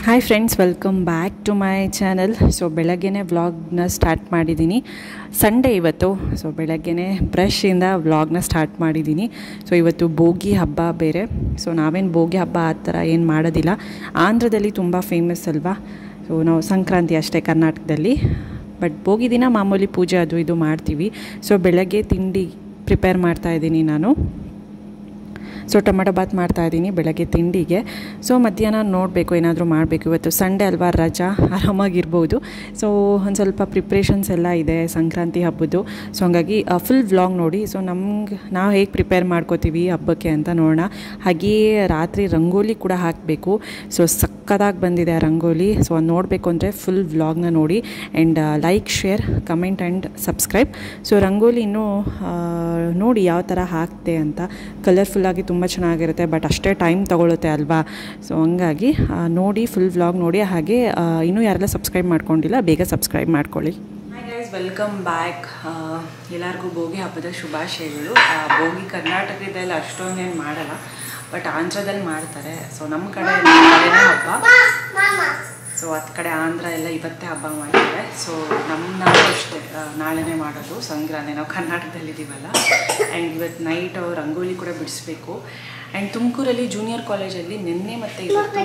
Hi friends welcome back to my channel so ಬೆಳಗ್ಗೆನೇ ವ್ಲಾಗ್ನ start ಮಾಡಿದ್ದೀನಿ ಸಂಡೇ ಇವತ್ತು ಸೊ ಬೆಳಗ್ಗೆನೇ ಬ್ರಷಿಂದ ವ್ಲಾಗ್ನ ಸ್ಟಾರ್ಟ್ ಮಾಡಿದ್ದೀನಿ ಸೊ ಇವತ್ತು ಭೋಗಿ ಹಬ್ಬ ಬೇರೆ ಸೊ ನಾವೇನು ಭೋಗಿ ಹಬ್ಬ ಆ ಥರ ಏನು ಮಾಡೋದಿಲ್ಲ ಆಂಧ್ರದಲ್ಲಿ ತುಂಬ ಫೇಮಸ್ ಅಲ್ವಾ ಸೊ ನಾವು ಸಂಕ್ರಾಂತಿ ಅಷ್ಟೇ ಕರ್ನಾಟಕದಲ್ಲಿ ಬಟ್ ಭೋಗಿ ದಿನ ಮಾಮೂಲಿ ಪೂಜೆ ಅದು ಇದು ಮಾಡ್ತೀವಿ ಸೊ ಬೆಳಗ್ಗೆ ತಿಂಡಿ ಪ್ರಿಪೇರ್ ಮಾಡ್ತಾಯಿದ್ದೀನಿ ನಾನು ಸೊ ಟೊಮೆಟೊ ಬಾತ್ ಮಾಡ್ತಾ ಇದ್ದೀನಿ ಬೆಳಗ್ಗೆ ತಿಂಡಿಗೆ ಸೊ ಮಧ್ಯಾಹ್ನ ನೋಡಬೇಕು ಏನಾದರೂ ಮಾಡಬೇಕು ಇವತ್ತು ಸಂಡೇ ಅಲ್ವಾ ರಜಾ ಆರಾಮಾಗಿರ್ಬೋದು ಸೊ ಒಂದು ಸ್ವಲ್ಪ ಪ್ರಿಪ್ರೇಷನ್ಸ್ ಎಲ್ಲ ಇದೆ ಸಂಕ್ರಾಂತಿ ಹಬ್ಬದ್ದು ಸೊ ಹಂಗಾಗಿ ಫುಲ್ ವ್ಲಾಗ್ ನೋಡಿ ಸೊ ನಮ್ಗೆ ನಾವು ಹೇಗೆ ಪ್ರಿಪೇರ್ ಮಾಡ್ಕೋತೀವಿ ಹಬ್ಬಕ್ಕೆ ಅಂತ ನೋಡೋಣ ಹಾಗೆಯೇ ರಾತ್ರಿ ರಂಗೋಲಿ ಕೂಡ ಹಾಕಬೇಕು ಸೊ ಸಕ್ಕದಾಗಿ ಬಂದಿದೆ ಆ ರಂಗೋಲಿ ಸೊ ಅದು ನೋಡಬೇಕು ಅಂದರೆ ಫುಲ್ ವ್ಲಾಗ್ನ ನೋಡಿ and like share comment and subscribe so rangoli ಇನ್ನೂ ಆ, ನೋಡಿ ಯಾವ ಥರ ಹಾಕ್ತೆ ಅಂತ ಕಲರ್ಫುಲ್ಲಾಗಿ ತುಂಬ ಚೆನ್ನಾಗಿರುತ್ತೆ ಬಟ್ ಅಷ್ಟೇ ಟೈಮ್ ತೊಗೊಳುತ್ತೆ ಅಲ್ವಾ ಸೊ ಹಂಗಾಗಿ ಆ, ನೋಡಿ ಫುಲ್ ವ್ಲಾಗ್ ನೋಡಿ ಹಾಗೆ ಆ, ಇನ್ನೂ ಯಾರೆಲ್ಲ ಸಬ್ಸ್ಕ್ರೈಬ್ ಮಾಡ್ಕೊಂಡಿಲ್ಲ ಬೇಗ ಸಬ್ಸ್ಕ್ರೈಬ್ ಮಾಡ್ಕೊಳ್ಳಿ ಹಾಯ್ ಗೈಸ್ ವೆಲ್ಕಮ್ ಬ್ಯಾಕ್ ಎಲ್ಲರಿಗೂ ಭೋಗಿ ಹಬ್ಬದ ಶುಭಾಶಯಗಳು ಆ, ಭೋಗಿ ಕರ್ನಾಟಕದಲ್ಲಿ ಅಷ್ಟೊಂದೇನು ಮಾಡಲ್ಲ ಬಟ್ ಆಂಧ್ರದಲ್ಲಿ ಮಾಡ್ತಾರೆ ಸೊ ನಮ್ಮ ಕಡೆ ನಾಳೆನೇ ಹಬ್ಬ ಸೊ ಹತ್ತು ಕಡೆ ಆಂಧ್ರ ಎಲ್ಲ ಇವತ್ತೇ ಹಬ್ಬ ಮಾಡ್ತಾರೆ ಸೊ ನಮ್ಮ ನಾವು ಅಷ್ಟೇ ಆ, ನಾಳೆನೇ ಮಾಡೋದು ಸಂಕ್ರಾಂತಿ ನಾವು ಕರ್ನಾಟಕದಲ್ಲಿದ್ದೀವಲ್ಲ ಆ್ಯಂಡ್ ಇವತ್ತು ನೈಟ್ ರಂಗೋಲಿ ಕೂಡ ಬಿಡಿಸ್ಬೇಕು ಆ್ಯಂಡ್ ತುಮಕೂರಲ್ಲಿ ಜೂನಿಯರ್ ಕಾಲೇಜಲ್ಲಿ ನಿನ್ನೆ ಮತ್ತು ಇವತ್ತು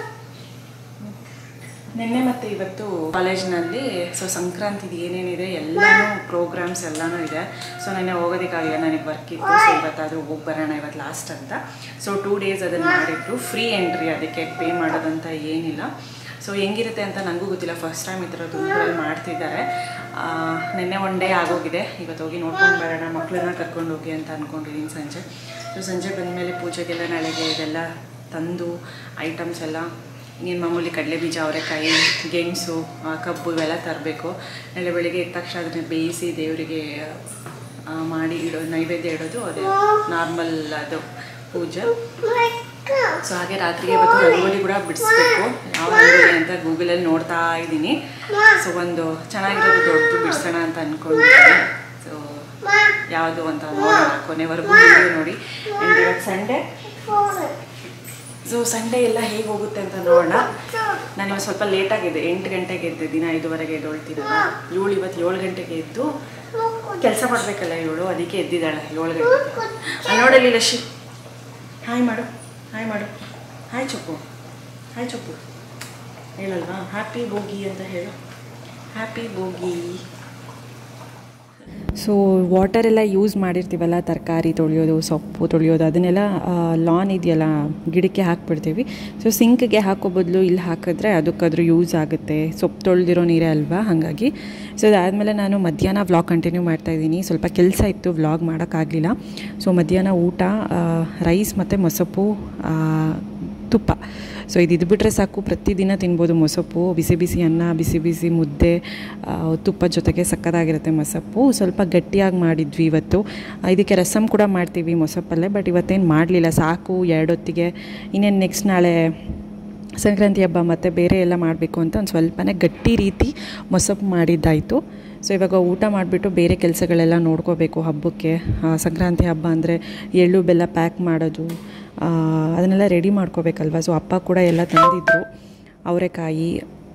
ನಿನ್ನೆ ಮತ್ತು ಇವತ್ತು ಕಾಲೇಜ್ನಲ್ಲಿ ಸೊ ಸಂಕ್ರಾಂತಿದು ಏನೇನಿದೆ ಎಲ್ಲನೂ ಪ್ರೋಗ್ರಾಮ್ಸ್ ಎಲ್ಲನೂ ಇದೆ ಸೊ ನೆನ್ನೆ ಹೋಗೋದಕ್ಕಾಗಿಲ್ಲ ನನಗೆ ವರ್ಕ್ ಇತ್ತು ಸೊ ಇವತ್ತಾದರೂ ಹೋಗಿ ಬರೋಣ ಇವತ್ತು ಲಾಸ್ಟ್ ಅಂತ ಸೊ ಟೂ ಡೇಸ್ ಅದನ್ನು ಮಾಡಿದ್ರು ಫ್ರೀ ಎಂಟ್ರಿ ಅದಕ್ಕೆ ಪೇ ಮಾಡೋದಂತ ಏನಿಲ್ಲ ಸೊ ಹೆಂಗಿರುತ್ತೆ ಅಂತ ನನಗೂ ಗೊತ್ತಿಲ್ಲ ಫಸ್ಟ್ ಟೈಮ್ ಈ ಥರ ತುಮಕೂರಲ್ಲಿ ಮಾಡ್ತಿದ್ದಾರೆ ಆ, ನಿನ್ನೆ ಒನ್ ಡೇ ಆಗೋಗಿದೆ ಇವತ್ತು ಹೋಗಿ ನೋಡ್ಕೊಂಡು ಬರೋಣ ಮಕ್ಕಳನ್ನ ಕರ್ಕೊಂಡು ಹೋಗಿ ಅಂತ ಅಂದ್ಕೊಂಡಿದ್ದೀನಿ ಸಂಜೆ ಸೊ ಸಂಜೆ ಬಂದಮೇಲೆ ಪೂಜೆಗೆಲ್ಲ ನಾಳೆಗೆ ಇದೆಲ್ಲ ತಂದು ಐಟಮ್ಸ್ ಎಲ್ಲ ಇನ್ನೇನು ಮಾಮೂಲಿ ಕಡಲೆ ಬೀಜ ಅವರೆಕಾಯಿ ಗೆಣಸು ಆ, ಕಬ್ಬು ಇವೆಲ್ಲ ತರಬೇಕು ನಾಳೆ ಬೆಳಿಗ್ಗೆ ಎದ್ದ ತಕ್ಷಣ ಅದನ್ನ ಬೇಯಿಸಿ ದೇವರಿಗೆ ಆ, ಮಾಡಿ ಇಡೋ ನೈವೇದ್ಯ ಇಡೋದು ಅದೇ ನಾರ್ಮಲ್ ಅದು ಪೂಜೆ ಸೊ ಹಾಗೆ ರಾತ್ರಿಗೆ ಇವತ್ತು ರಂಗೋಲಿ ಕೂಡ ಬಿಡಿಸ್ಬೇಕು ಯಾವ ರಂಗೋಲಿ ಅಂತ ಗೂಗಲಲ್ಲಿ ನೋಡ್ತಾ ಇದ್ದೀನಿ ಸೊ ಒಂದು ಚೆನ್ನಾಗಿರೋದು ದೊಡ್ಡದು ಬಿಡಿಸೋಣ ಅಂತ ಅಂದ್ಕೊಂಡಿದ್ದೀನಿ ಸೊ ಯಾವುದು ಅಂತ ನೋಡೋಣ ಕೊನೆವರೆಗೂ ವಿಡಿಯೋ ನೋಡಿ ಆ್ಯಂಡ್ ಇವತ್ತು ಸಂಡೇ ಸೊ ಸಂಡೇ ಎಲ್ಲ ಹೇಗೆ ಹೋಗುತ್ತೆ ಅಂತ ನೋಡೋಣ ನಾನು ಇವತ್ತು ಸ್ವಲ್ಪ ಲೇಟಾಗಿದೆ ಎಂಟು ಗಂಟೆಗೆ ಎದ್ದೆ ದಿನ ಐದುವರೆಗೆ ಎದ್ದೊಳ್ತೀನಲ್ಲ ಇವಳು ಇವತ್ತು ಏಳು ಗಂಟೆಗೆ ಎದ್ದು ಕೆಲಸ ಮಾಡಬೇಕಲ್ಲ ಇವಳು ಅದಕ್ಕೆ ಎದ್ದಿದ್ದಾಳೆ ಏಳು ಗಂಟೆಗೆ ಅಲ್ಲಿ ನೋಡಲಿ ಲಶಿ ಹಾಯ್ ಮಾಡು ಹಾಯ್ ಮಾಡು ಹಾಯ್ ಚೊಪ್ಪು ಹಾಯ್ ಚೊಪ್ಪು ಹೇಳಲ್ವಾ ಹ್ಯಾಪಿ ಬೋಗಿ ಅಂತ ಹೇಳು ಹ್ಯಾಪಿ ಬೋಗಿ ಸೊ ವಾಟರ್ ಎಲ್ಲ ಯೂಸ್ ಮಾಡಿರ್ತೀವಲ್ಲ ತರಕಾರಿ ತೊಳೆಯೋದು ಸೊಪ್ಪು ತೊಳೆಯೋದು ಅದನ್ನೆಲ್ಲ ಲಾನ್ ಇದೆಯಲ್ಲ ಗಿಡಕ್ಕೆ ಹಾಕ್ಬಿಡ್ತೀವಿ ಸೊ ಸಿಂಕ್ಗೆ ಹಾಕೋ ಬದಲು ಇಲ್ಲಿ ಹಾಕಿದ್ರೆ ಅದಕ್ಕಾದ್ರೂ ಯೂಸ್ ಆಗುತ್ತೆ ಸೊಪ್ಪು ತೊಳೆದಿರೋ ನೀರೇ ಅಲ್ವಾ ಹಾಗಾಗಿ ಸೊ ಅದಾದಮೇಲೆ ನಾನು ಮಧ್ಯಾಹ್ನ ವ್ಲಾಗ್ ಕಂಟಿನ್ಯೂ ಮಾಡ್ತಾಯಿದ್ದೀನಿ ಸ್ವಲ್ಪ ಕೆಲಸ ಇತ್ತು ವ್ಲಾಗ್ ಮಾಡೋಕ್ಕಾಗಲಿಲ್ಲ ಸೊ ಮಧ್ಯಾಹ್ನ ಊಟ ರೈಸ್ ಮತ್ತು ಮೊಸಪ್ಪು ಆ, ತುಪ್ಪ ಸೊ ಇದು ಇದ್ಬಿಟ್ರೆ ಸಾಕು ಪ್ರತಿದಿನ ತಿನ್ಬೋದು ಮೊಸಪ್ಪು ಬಿಸಿ ಬಿಸಿ ಅನ್ನ ಬಿಸಿ ಬಿಸಿ ಮುದ್ದೆ ಆ, ತುಪ್ಪದ ಜೊತೆಗೆ ಸಕ್ಕತ್ತಾಗಿರುತ್ತೆ ಮೊಸಪ್ಪು ಸ್ವಲ್ಪ ಗಟ್ಟಿಯಾಗಿ ಮಾಡಿದ್ವಿ ಇವತ್ತು ಆ, ಇದಕ್ಕೆ ರಸಮ್ ಕೂಡ ಮಾಡ್ತೀವಿ ಮೊಸಪ್ಪಲ್ಲೇ ಬಟ್ ಇವತ್ತೇನು ಮಾಡಲಿಲ್ಲ ಸಾಕು ಎರಡೊತ್ತಿಗೆ ಇನ್ನೇನು ನೆಕ್ಸ್ಟ್ ನಾಳೆ ಸಂಕ್ರಾಂತಿ ಹಬ್ಬ ಮತ್ತು ಬೇರೆ ಎಲ್ಲ ಮಾಡಬೇಕು ಅಂತ ಒಂದು ಸ್ವಲ್ಪನೇ ಗಟ್ಟಿ ರೀತಿ ಮೊಸಪ್ಪು ಮಾಡಿದ್ದಾಯಿತು ಸೊ ಇವಾಗ ಊಟ ಮಾಡಿಬಿಟ್ಟು ಬೇರೆ ಕೆಲಸಗಳೆಲ್ಲ ನೋಡ್ಕೋಬೇಕು ಹಬ್ಬಕ್ಕೆ ಆ, ಸಂಕ್ರಾಂತಿ ಹಬ್ಬ ಅಂದರೆ ಎಳ್ಳು ಬೆಲ್ಲ ಪ್ಯಾಕ್ ಮಾಡೋದು ಆ, ಅದನ್ನೆಲ್ಲ ರೆಡಿ ಮಾಡ್ಕೋಬೇಕಲ್ವ ಸೊ ಅಪ್ಪ ಕೂಡ ಎಲ್ಲ ತಂದಿದ್ದರು ಅವರೆಕಾಯಿ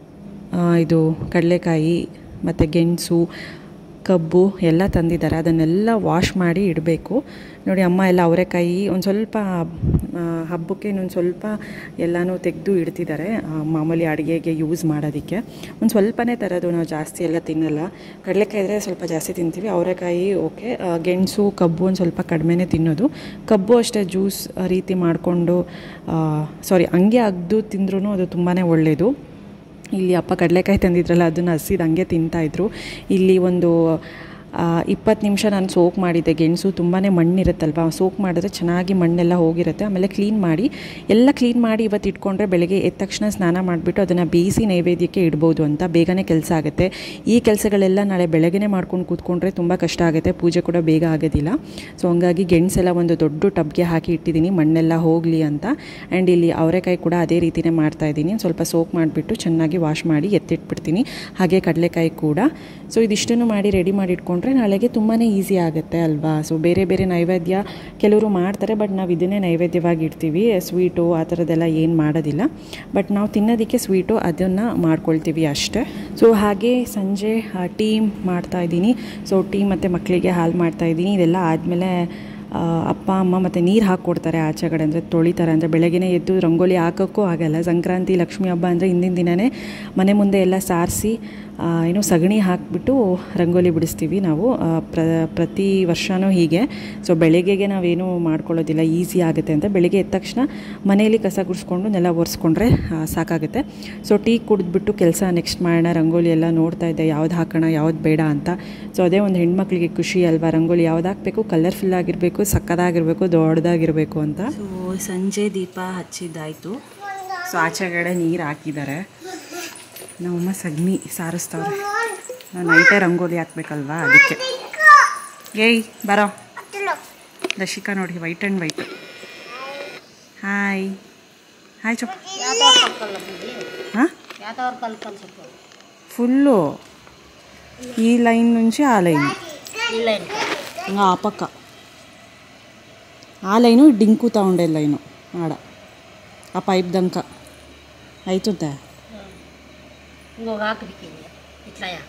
ಆ, ಇದು ಕಡಲೆಕಾಯಿ ಮತ್ತು ಗೆಣಸು ಕಬ್ಬು ಎಲ್ಲ ತಂದಿದ್ದಾರೆ ಅದನ್ನೆಲ್ಲ ವಾಶ್ ಮಾಡಿ ಇಡಬೇಕು ನೋಡಿ ಅಮ್ಮ ಎಲ್ಲ ಅವರೆಕಾಯಿ ಒಂದು ಸ್ವಲ್ಪ ಆ, ಹಬ್ಬಕ್ಕೆ ಇನ್ನೊಂದು ಸ್ವಲ್ಪ ಎಲ್ಲನೂ ತೆಗೆದು ಇಡ್ತಿದ್ದಾರೆ ಆ, ಮಾಮೂಲಿ ಅಡುಗೆಗೆ ಯೂಸ್ ಮಾಡೋದಕ್ಕೆ ಒಂದು ಸ್ವಲ್ಪನೇ ತರೋದು ನಾವು ಜಾಸ್ತಿ ಎಲ್ಲ ತಿನ್ನಲ್ಲ ಕಡಲೆಕಾಯಿ ಇದ್ದರೆ ಸ್ವಲ್ಪ ಜಾಸ್ತಿ ತಿಂತೀವಿ ಅವರೆಕಾಯಿ ಓಕೆ ಆ, ಗೆಣಸು ಕಬ್ಬು ಒಂದು ಸ್ವಲ್ಪ ಕಡಿಮೆನೇ ತಿನ್ನೋದು ಕಬ್ಬು ಅಷ್ಟೇ ಜ್ಯೂಸ್ ರೀತಿ ಮಾಡಿಕೊಂಡು ಸಾರಿ ಹಂಗೆ ಅಗ್ದು ತಿಂದ್ರೂ ಅದು ತುಂಬಾ ಒಳ್ಳೆಯದು ಇಲ್ಲಿ ಅಪ್ಪ ಕಡಲೆಕಾಯಿ ತಂದಿದ್ರಲ್ಲ ಅದನ್ನು ಹಸಿದು ಹಂಗೆ ತಿಂತಾಯಿದ್ರು ಇಲ್ಲಿ ಒಂದು ಇಪ್ಪತ್ತು ನಿಮಿಷ ನಾನು ಸೋಕ್ ಮಾಡಿದ್ದೆ ಗೆಣಸು ತುಂಬಾ ಮಣ್ಣಿರುತ್ತಲ್ವ ಸೋಕ್ ಮಾಡಿದ್ರೆ ಚೆನ್ನಾಗಿ ಮಣ್ಣೆಲ್ಲ ಹೋಗಿರುತ್ತೆ ಆಮೇಲೆ ಕ್ಲೀನ್ ಮಾಡಿ ಎಲ್ಲ ಕ್ಲೀನ್ ಮಾಡಿ ಇವತ್ತು ಇಟ್ಕೊಂಡ್ರೆ ಬೆಳಗ್ಗೆ ಎದ್ದ ತಕ್ಷಣ ಸ್ನಾನ ಮಾಡಿಬಿಟ್ಟು ಅದನ್ನು ಬೇಯಿಸಿ ನೈವೇದ್ಯಕ್ಕೆ ಇಡ್ಬೋದು ಅಂತ ಬೇಗನೆ ಕೆಲಸ ಆಗುತ್ತೆ ಈ ಕೆಲಸಗಳೆಲ್ಲ ನಾಳೆ ಬೆಳಗ್ಗೆನೇ ಮಾಡ್ಕೊಂಡು ಕೂತ್ಕೊಂಡ್ರೆ ತುಂಬ ಕಷ್ಟ ಆಗುತ್ತೆ ಪೂಜೆ ಕೂಡ ಬೇಗ ಆಗೋದಿಲ್ಲ ಸೊ ಹಂಗಾಗಿ ಗೆಣಸೆಲ್ಲ ಒಂದು ದೊಡ್ಡ ಟಬ್ಗೆ ಹಾಕಿ ಇಟ್ಟಿದ್ದೀನಿ ಮಣ್ಣೆಲ್ಲ ಹೋಗಲಿ ಅಂತ ಆ್ಯಂಡ್ ಇಲ್ಲಿ ಅವರೆಕಾಯಿ ಕೂಡ ಅದೇ ರೀತಿಯೇ ಮಾಡ್ತಾಯಿದ್ದೀನಿ ಸ್ವಲ್ಪ ಸೋಕ್ ಮಾಡಿಬಿಟ್ಟು ಚೆನ್ನಾಗಿ ವಾಶ್ ಮಾಡಿ ಎತ್ತಿಟ್ಬಿಡ್ತೀನಿ ಹಾಗೆ ಕಡಲೆಕಾಯಿ ಕೂಡ ಸೊ ಇದಿಷ್ಟನ್ನು ಮಾಡಿ ರೆಡಿ ಮಾಡಿ ಇಟ್ಕೊಂಡು ಇಟ್ಕೊಂಡ್ರೆ ನಾಳೆಗೆ ತುಂಬಾ ಈಸಿ ಆಗುತ್ತೆ ಅಲ್ವಾ ಸೊ ಬೇರೆ ಬೇರೆ ನೈವೇದ್ಯ ಕೆಲವರು ಮಾಡ್ತಾರೆ ಬಟ್ ನಾವು ಇದನ್ನೇ ನೈವೇದ್ಯವಾಗಿ ಇಡ್ತೀವಿ ಸ್ವೀಟು ಆ ಥರದ್ದೆಲ್ಲ ಏನು ಮಾಡೋದಿಲ್ಲ ಬಟ್ ನಾವು ತಿನ್ನೋದಕ್ಕೆ ಸ್ವೀಟು ಅದನ್ನು ಮಾಡ್ಕೊಳ್ತೀವಿ ಅಷ್ಟೇ ಸೊ ಹಾಗೆ ಸಂಜೆ ಟೀ ಮಾಡ್ತಾಯಿದ್ದೀನಿ ಸೊ ಟೀ ಮತ್ತು ಮಕ್ಕಳಿಗೆ ಹಾಲು ಮಾಡ್ತಾಯಿದ್ದೀನಿ ಇದೆಲ್ಲ ಆದಮೇಲೆ ಆ, ಅಪ್ಪ ಅಮ್ಮ ಮತ್ತು ನೀರು ಹಾಕ್ಕೊಡ್ತಾರೆ ಆಚೆ ಕಡೆ ಅಂದರೆ ತೊಳಿತಾರೆ ಅಂದರೆ ಬೆಳಗ್ಗೆನೇ ಎದ್ದು ರಂಗೋಲಿ ಹಾಕೋಕ್ಕೂ ಆಗಲ್ಲ ಸಂಕ್ರಾಂತಿ ಲಕ್ಷ್ಮೀ ಹಬ್ಬ ಅಂದರೆ ಹಿಂದಿನ ದಿನವೇ ಮನೆ ಮುಂದೆ ಎಲ್ಲ ಸಾರಿಸಿ ಏನು ಸಗಣಿ ಹಾಕಿಬಿಟ್ಟು ರಂಗೋಲಿ ಬಿಡಿಸ್ತೀವಿ ನಾವು ಆ, ಪ್ರ ಪ್ರತಿ ವರ್ಷವೂ ಹೀಗೆ ಸೊ ಬೆಳಗ್ಗೆಗೆ ನಾವೇನು ಮಾಡ್ಕೊಳ್ಳೋದಿಲ್ಲ ಈಸಿ ಆಗುತ್ತೆ ಅಂತ ಬೆಳಿಗ್ಗೆ ಎದ್ದ ತಕ್ಷಣ ಮನೆಯಲ್ಲಿ ಕಸ ಗುಡಿಸ್ಕೊಂಡು ನೆಲ ಒರೆಸ್ಕೊಂಡ್ರೆ ಆ, ಸಾಕಾಗುತ್ತೆ ಸೊ ಟೀ ಕುಡಿದ್ಬಿಟ್ಟು ಕೆಲಸ ನೆಕ್ಸ್ಟ್ ಮಾಡೋಣ ರಂಗೋಲಿ ಎಲ್ಲ ನೋಡ್ತಾ ಇದ್ದೆ ಯಾವ್ದು ಹಾಕೋಣ ಯಾವ್ದು ಬೇಡ ಅಂತ ಸೊ ಅದೇ ಒಂದು ಹೆಣ್ಮಕ್ಳಿಗೆ ಖುಷಿ ಅಲ್ವಾ ರಂಗೋಲಿ ಯಾವ್ದು ಹಾಕಬೇಕು ಕಲರ್ಫುಲ್ ಆಗಿರಬೇಕು ಸಕ್ಕದಾಗಿರಬೇಕು ದೊಡ್ಡದಾಗಿರಬೇಕು ಅಂತ ಸೊ ಸಂಜೆ ದೀಪ ಹಚ್ಚಿದ್ದಾಯಿತು ಸೊ ಆಚೆಗಡೆ ನೀರು ಹಾಕಿದ್ದಾರೆ ನಮ್ಮಮ್ಮ ಸಗಣಿ ಸಾರಿಸ್ತವ್ರೆ ನಾವು ನೈಟೇ ರಂಗೋಲಿ ಹಾಕ್ಬೇಕಲ್ವಾ ಅದಕ್ಕೆ ಏಯ್ ಬರೋ ದಶಿಕಾ ನೋಡಿ white and white hi hi ಚೊಪ್ಪ ಹಾಂ ಯಾವ್ದವ್ರು ಕಲ್ ಕಲ್ಸಕ್ಕೆ ಫುಲ್ಲು ಈ ಲೈನ್ నుంచి ಆ ಲೈನ್ ಇಲ್ಲ ಏನು ఇంకా ఆ పక్క ఆ లైను డింకుతా ఉండే లైను ఆడ ఆ పైప్ దంక అవుతుందా ఇంకొక ఆకరికి ఇట్లా యాక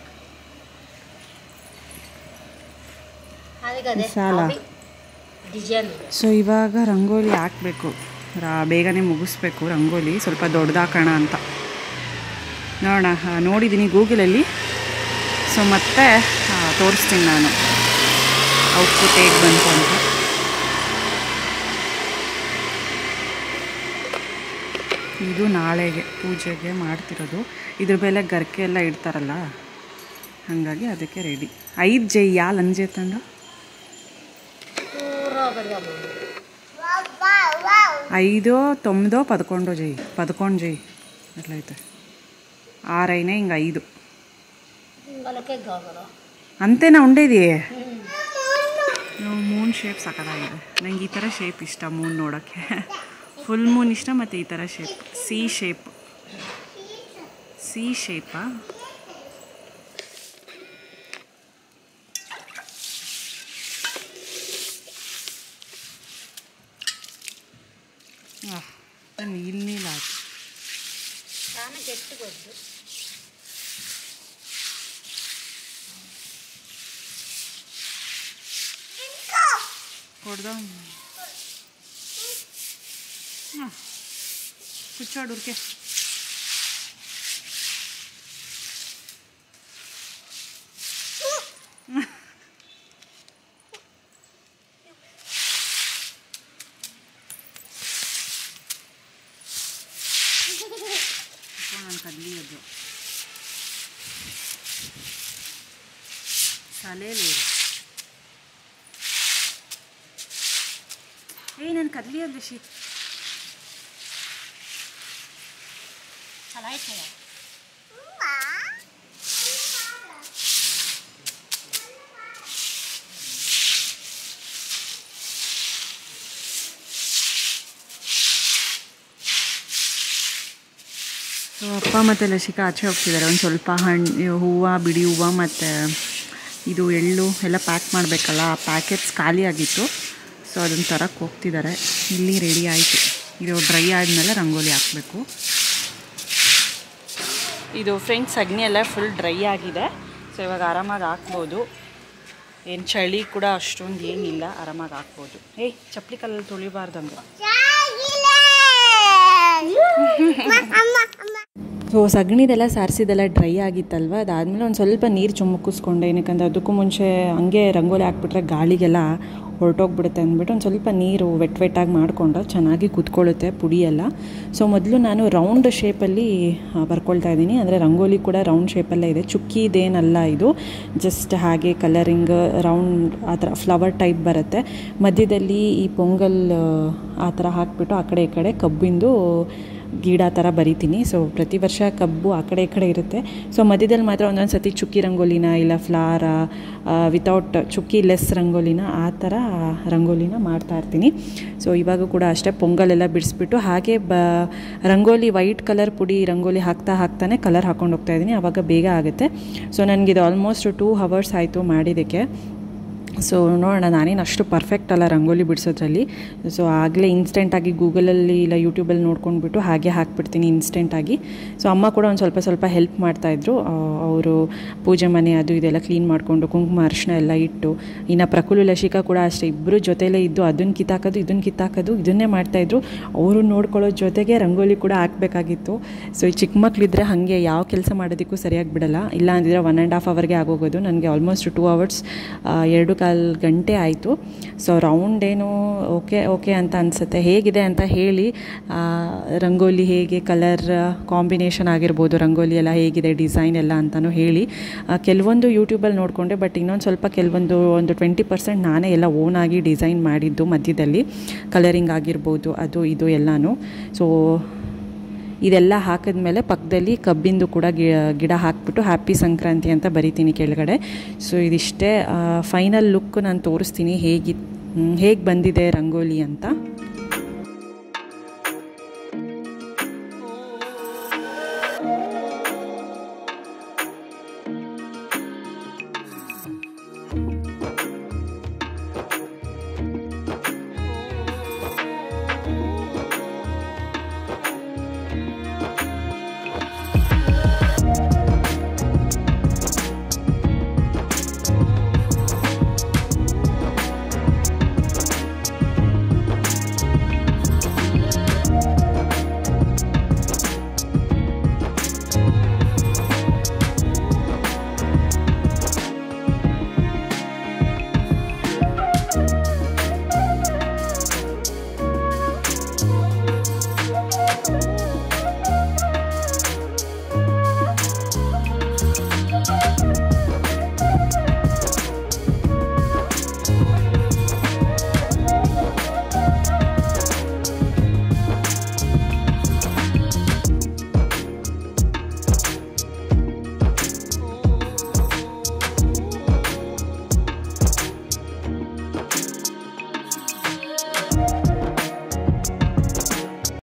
అది కదే చాలా. అవి డిజైన్ ಸೊ ಇವಾಗ ರಂಗೋಲಿ ಹಾಕಬೇಕು ರಾ ಬೇಗನೆ ಮುಗಿಸ್ಬೇಕು ರಂಗೋಲಿ ಸ್ವಲ್ಪ ದೊಡ್ಡದಾಕೋಣ ಅಂತ ನೋಡೋಣ ಆ, ನೋಡಿದ್ದೀನಿ ಗೂಗಲಲ್ಲಿ ಸೊ ಮತ್ತೆ ಆ, ತೋರಿಸ್ತೀನಿ ನಾನು ಔಟ್ಪುಟ್ ಹೇಗೆ ಬಂತು ಅಂತ ಇದು ನಾಳೆಗೆ ಪೂಜೆಗೆ ಮಾಡ್ತಿರೋದು ಇದ್ರ ಮೇಲೆ ಗರ್ಕೆ ಎಲ್ಲ ಇಡ್ತಾರಲ್ಲ ಹಾಗಾಗಿ ಅದಕ್ಕೆ ರೆಡಿ ಐದು ಜೈ ಯಾ ಲಂಜೆ ತಂದು పూర పెడదాము ఐదో తొమ్మిదో పదకొండో చెయ్యి పదకొండు చెయ్యి అట్లయితే ఆరైనా ఇంక ఐదు వాళ్ళకే కాదు కదా అంతేనా ఉండేది ಮೂನ್ ಶೇಪ್ ಸಕ್ಕತ್ತಾಗಿದೆ ನಂಗೆ ಈ ಥರ ಶೇಪ್ ಇಷ್ಟ ಮೂನ್ ನೋಡೋಕ್ಕೆ ಫುಲ್ ಮೂನ್ ಇಷ್ಟ ಮತ್ತು ಈ ಥರ ಶೇಪ್ ಸಿ ಶೇಪ್ ಸಿ ಶೇಪಾ ನೀಲ್ ನೀಲ್ ಆಯ್ತು చాలా గట్టిగా వద్దు కొడదాం ఆ, కూర్చోడు ఊరికే ನಾನು కదిలియద్దు సలే లేదు ఏ నేను కదిలియద్దు షీ చాలా అవుతుంది ಸೊ ಅಪ್ಪ ಮತ್ತು ಲಸಿಕಾ ಆಚೆ ಹೋಗ್ತಿದ್ದಾರೆ ಒಂದು ಸ್ವಲ್ಪ ಹಣ್ಣು ಹೂವು ಬಿಡಿ ಹೂವು ಮತ್ತು ಇದು ಎಳ್ಳು ಎಲ್ಲ ಪ್ಯಾಕ್ ಮಾಡಬೇಕಲ್ಲ ಆ ಪ್ಯಾಕೆಟ್ಸ್ ಖಾಲಿ ಆಗಿತ್ತು ಸೊ ಅದನ್ನು ತರಕ್ಕೆ ಹೋಗ್ತಿದ್ದಾರೆ ಇಲ್ಲಿ ರೆಡಿ ಆಯಿತು ಇದು ಡ್ರೈ ಆದಮೇಲೆ ರಂಗೋಲಿ ಹಾಕಬೇಕು ಇದು ಫ್ರೆಂಡ್ಸ್ ಅಗ್ನಿ ಎಲ್ಲ ಫುಲ್ ಡ್ರೈ ಆಗಿದೆ ಸೊ ಇವಾಗ ಆರಾಮಾಗಿ ಹಾಕ್ಬೋದು ಏನು ಚಳಿ ಕೂಡ ಅಷ್ಟೊಂದು ಏನಿಲ್ಲ ಆರಾಮಾಗಿ ಹಾಕ್ಬೋದು ಏಯ್ ಚಪ್ಪಲಿ ಕಲ್ಲಲ್ಲಿ ತೊಳಿಬಾರ್ದು ಹಂಗೆ ಸೊ ಸಗಣಿದೆಲ್ಲ ಸಾರಿಸಿದೆಲ್ಲ ಡ್ರೈ ಆಗಿತ್ತಲ್ವ ಅದಾದಮೇಲೆ ಒಂದು ಸ್ವಲ್ಪ ನೀರು ಚುಮ್ಮುಕಿಸ್ಕೊಂಡೆ ಏನಕ್ಕಂದ್ರೆ ಅದಕ್ಕೂ ಮುಂಚೆ ಹಂಗೆ ರಂಗೋಲಿ ಹಾಕ್ಬಿಟ್ರೆ ಗಾಳಿಗೆಲ್ಲ ಹೊರಟೋಗ್ಬಿಡುತ್ತೆ ಅಂದ್ಬಿಟ್ಟು ಒಂದು ಸ್ವಲ್ಪ ನೀರು ವೆಟ್ ವೆಟ್ಟಾಗಿ ಮಾಡಿಕೊಂಡ್ರೆ ಚೆನ್ನಾಗಿ ಕುತ್ಕೊಳ್ಳುತ್ತೆ ಪುಡಿ ಎಲ್ಲ ಸೊ ಮೊದಲು ನಾನು ರೌಂಡ್ ಶೇಪಲ್ಲಿ ಬರ್ಕೊಳ್ತಾ ಇದ್ದೀನಿ ಅಂದರೆ ರಂಗೋಲಿ ಕೂಡ ರೌಂಡ್ ಶೇಪಲ್ಲೇ ಇದೆ ಚುಕ್ಕಿದೇನಲ್ಲ ಇದು ಜಸ್ಟ್ ಹಾಗೆ ಕಲರಿಂಗ್ ರೌಂಡ್ ಆ ಥರ ಫ್ಲವರ್ ಟೈಪ್ ಬರುತ್ತೆ ಮಧ್ಯದಲ್ಲಿ ಈ ಪೊಂಗಲ್ ಆ ಥರ ಹಾಕ್ಬಿಟ್ಟು ಆ ಕಡೆ ಈ ಕಡೆ ಕಬ್ಬಿಂದು ಗಿಡ ಥರ ಬರಿತೀನಿ ಸೊ ಪ್ರತಿ ವರ್ಷ ಕಬ್ಬು ಆ ಕಡೆ ಈ ಕಡೆ ಇರುತ್ತೆ ಸೊ ಮಧ್ಯದಲ್ಲಿ ಮಾತ್ರ ಒಂದೊಂದು ಸತಿ ಚುಕ್ಕಿ ರಂಗೋಲಿನ ಇಲ್ಲ ಫ್ಲಾರ ವಿತೌಟ್ ಚುಕ್ಕಿ ಲೆಸ್ ರಂಗೋಲಿನ ಆ ಥರ ರಂಗೋಲಿನ ಮಾಡ್ತಾ ಇರ್ತೀನಿ ಸೊ ಇವಾಗ ಕೂಡ ಅಷ್ಟೇ ಪೊಂಗಲೆಲ್ಲ ಬಿಡಿಸ್ಬಿಟ್ಟು ಹಾಗೆ ಬ ರಂಗೋಲಿ ವೈಟ್ ಕಲರ್ ಪುಡಿ ರಂಗೋಲಿ ಹಾಕ್ತಾ ಹಾಕ್ತಾನೆ ಕಲರ್ ಹಾಕ್ಕೊಂಡು ಹೋಗ್ತಾ ಇದ್ದೀನಿ ಆವಾಗ ಬೇಗ ಆಗುತ್ತೆ ಸೊ ನನಗಿದು ಆಲ್ಮೋಸ್ಟ್ ಟೂ ಹವರ್ಸ್ ಆಯಿತು ಮಾಡಿದ್ದಕ್ಕೆ ಸೊ ನೋಡೋಣ ನಾನೇನು ಅಷ್ಟು ಪರ್ಫೆಕ್ಟ್ ಅಲ್ಲ ರಂಗೋಲಿ ಬಿಡಿಸೋದ್ರಲ್ಲಿ ಸೊ ಆಗಲೇ ಇನ್ಸ್ಟೆಂಟಾಗಿ ಗೂಗಲಲ್ಲಿ ಇಲ್ಲ ಯೂಟ್ಯೂಬಲ್ಲಿ ನೋಡ್ಕೊಂಡ್ಬಿಟ್ಟು ಹಾಗೆ ಹಾಕ್ಬಿಡ್ತೀನಿ ಇನ್ಸ್ಟೆಂಟಾಗಿ ಸೊ ಅಮ್ಮ ಕೂಡ ಒಂದು ಸ್ವಲ್ಪ ಸ್ವಲ್ಪ ಹೆಲ್ಪ್ ಮಾಡ್ತಾಯಿದ್ರು ಅವರು ಪೂಜೆ ಮನೆ ಅದು ಇದೆಲ್ಲ ಕ್ಲೀನ್ ಮಾಡಿಕೊಂಡು ಕುಂಕುಮ ಅರಿಶಿನ ಎಲ್ಲ ಇಟ್ಟು ಇನ್ನು ಪ್ರಕುಲು ಲಶಿಕಾ ಕೂಡ ಅಷ್ಟೇ ಇಬ್ಬರು ಜೊತೆಲೇ ಇದ್ದು ಅದನ್ನು ಕಿತ್ತಾಕೋದು ಇದನ್ನು ಕಿತ್ತಾಕೋದು ಇದನ್ನೇ ಮಾಡ್ತಾಯಿದ್ರು ಅವರು ನೋಡ್ಕೊಳ್ಳೋ ಜೊತೆಗೆ ರಂಗೋಲಿ ಕೂಡ ಹಾಕಬೇಕಾಗಿತ್ತು ಸೊ ಈ ಚಿಕ್ಕ ಮಕ್ಕಳಿದ್ರೆ ಹಾಗೆ ಯಾವ ಕೆಲಸ ಮಾಡೋದಕ್ಕೂ ಸರಿಯಾಗಿ ಬಿಡಲ್ಲ ಇಲ್ಲ ಅಂದಿದ್ರೆ ಒನ್ ಆ್ಯಂಡ್ ಹಾಫ್ ಅವರ್ಗೆ ಆಗೋಗೋದು ನನಗೆ ಆಲ್ಮೋಸ್ಟ್ ಟೂ ಅವರ್ಸ್ ಎರಡು ಕಾಲು ಗಂಟೆ ಆಯಿತು ಸೊ ರೌಂಡ್ ಏನು ಓಕೆ ಓಕೆ ಅಂತ ಅನಿಸುತ್ತೆ ಹೇಗಿದೆ ಅಂತ ಹೇಳಿ ಆ, ರಂಗೋಲಿ ಹೇಗೆ ಕಲರ್ ಕಾಂಬಿನೇಷನ್ ಆಗಿರ್ಬೋದು ರಂಗೋಲಿ ಎಲ್ಲ ಹೇಗಿದೆ ಡಿಸೈನ್ ಎಲ್ಲ ಅಂತಲೂ ಹೇಳಿ ಆ, ಕೆಲವೊಂದು ಯೂಟ್ಯೂಬಲ್ಲಿ ನೋಡಿಕೊಂಡೆ ಬಟ್ ಇನ್ನೊಂದು ಸ್ವಲ್ಪ ಕೆಲವೊಂದು ಒಂದು ಟ್ವೆಂಟಿ ಪರ್ಸೆಂಟ್ ನಾನೇ ಎಲ್ಲ ಓನಾಗಿ ಡಿಸೈನ್ ಮಾಡಿದ್ದು ಮಧ್ಯದಲ್ಲಿ ಕಲರಿಂಗ್ ಆಗಿರ್ಬೋದು ಅದು ಇದು ಎಲ್ಲನೂ ಸೊ ಇದೆಲ್ಲ ಹಾಕಿದ್ಮೇಲೆ ಪಕ್ಕದಲ್ಲಿ ಕಬ್ಬಿಂದು ಕೂಡ ಗಿ ಗಿಡ ಹಾಕ್ಬಿಟ್ಟು ಹ್ಯಾಪಿ ಸಂಕ್ರಾಂತಿ ಅಂತ ಬರಿತೀನಿ ಕೆಳಗಡೆ ಸೊ ಇದಿಷ್ಟೇ ಫೈನಲ್ ಲುಕ್ ನಾನು ತೋರಿಸ್ತೀನಿ ಹೇಗಿ ಹೇಗೆ ಬಂದಿದೆ ರಂಗೋಲಿ ಅಂತ